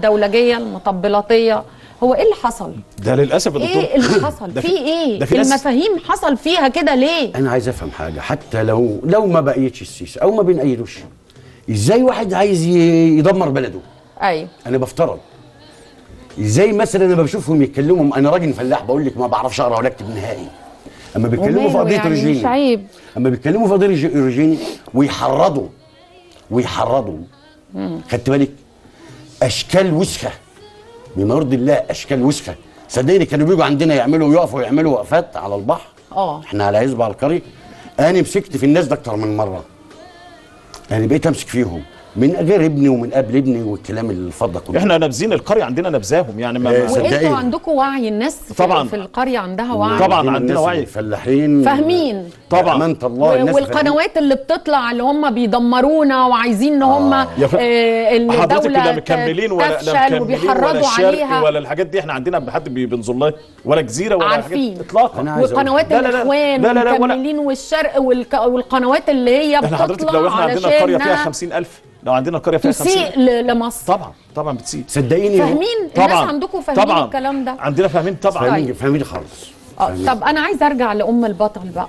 الدولجيه المطبلاتيه هو ايه اللي حصل ده للاسف يا دكتور ايه اللي حصل ده في ايه ده في ناس- المفاهيم حصل فيها كده ليه انا عايز افهم حاجه حتى لو لو ما بقيتش السيسي او ما بنأيدوش ازاي واحد عايز ي- يدمر بلده ايوه انا بفترض ازاي مثلا انا بشوفهم يتكلموا انا راجل فلاح بقول لك ما بعرفش اقرا ولا اكتب نهائي اما بيتكلموا في وماله قضيه يعني رجيني مش عيب اما بيتكلموا في قضيه رج- رجيني ويحرضوا ويحرضوا خدت بالك اشكال وسخه بما يرضي الله اشكال وسخه صدقني كانوا بيجوا عندنا يعملوا يقفوا يعملوا وقفات على البحر اه احنا على عزبة على القرية انا مسكت في الناس ده اكتر من مره انا بقيت امسك فيهم من غير ابني ومن قبل ابني والكلام الفضه كله احنا نابذين القريه عندنا نبذاهم يعني ما إيه، ما- صدقني. وانتوا عندكم وعي الناس في, طبعاً. في القريه عندها وعي طبعاً الناس عندنا وعي. الفلاحين فاهمين. طبعاً. امانه الله و- الناس والقنوات اللي بتطلع اللي هم بيدمرونا وعايزين ان هم آه. يا ف- ان حضرتك الدوله لا مكملين ولا لا تفشل مكملين ولا وبيحرضوا الشرق عليها ولا الحاجات دي احنا عندنا حد بي- بنظلها ولا جزيره ولا عارفين. حاجات اطلاقا أنا عايز أقول- وقنوات لا لا لا. الاخوان لا لا لا، ولا- والمكملين والشرق والك... والقنوات اللي هي احنا حضرتك بتطلع لو احنا عندنا علشان قريه فيها إنها 50000 لو عندنا قريه فيها 50 تسيء ل- لمصر طبعا طبعا بتسيء صدقيني فاهمين طبعا الناس عندكم فاهمين طبعا الكلام ده عندنا فاهمين طبعا فاهمين فاهمين خالص اه فاهمين. طب انا عايزه ارجع لام البطل بقى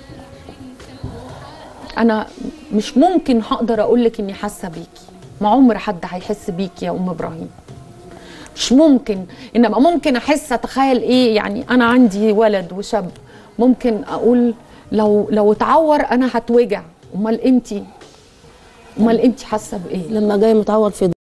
انا مش ممكن هقدر اقول لك اني حاسه بيكي ما عمر حد هيحس بيكي يا ام ابراهيم مش ممكن انما ممكن احس اتخيل ايه يعني انا عندي ولد وشاب ممكن اقول لو لو اتعور انا هتوجع امال انتي امال انتي حاسه بايه لما جاي متعور في